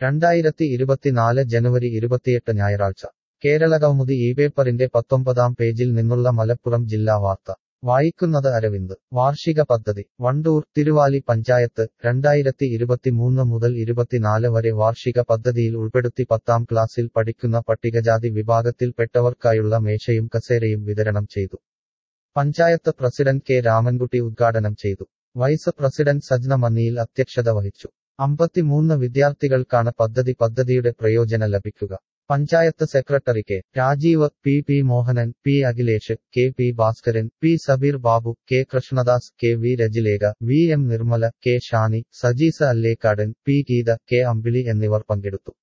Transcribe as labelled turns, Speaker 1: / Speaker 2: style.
Speaker 1: രണ്ടായിരത്തി ഇരുപത്തിനാല് ജനുവരി ഇരുപത്തിയെട്ട് ഞായറാഴ്ച കേരളകൗമുദി ഈ പേപ്പറിന്റെ പത്തൊമ്പതാം പേജിൽ നിന്നുള്ള മലപ്പുറം ജില്ലാ വാർത്ത വായിക്കുന്നത് അരവിന്ദ് വാർഷിക പദ്ധതി വണ്ടൂർ തിരുവാലി പഞ്ചായത്ത് രണ്ടായിരത്തി ഇരുപത്തിമൂന്ന് മുതൽ ഇരുപത്തിനാല് വരെ വാർഷിക പദ്ധതിയിൽ ഉൾപ്പെടുത്തി പത്താം ക്ലാസ്സിൽ പഠിക്കുന്ന പട്ടികജാതി വിഭാഗത്തിൽപ്പെട്ടവർക്കായുള്ള മേശയും കസേരയും വിതരണം ചെയ്തു പഞ്ചായത്ത് പ്രസിഡന്റ് കെ രാമൻകുട്ടി ഉദ്ഘാടനം ചെയ്തു വൈസ് പ്രസിഡന്റ് സജ്ന മന്നിയിൽ അധ്യക്ഷത വഹിച്ചു അമ്പത്തിമൂന്ന് വിദ്യാർത്ഥികൾക്കാണ് പദ്ധതി പദ്ധതിയുടെ പ്രയോജനം ലഭിക്കുക panchayat secretary K Rajeev P P Mohanan P Akhilesh K P Bhaskaran P Sabeer Babu K Krishnadas K V Rajilekha V M Nirmala K Shani Sajeesa Allekkadan P Geetha K Ambili എന്നിവർ പങ്കെടുത്തു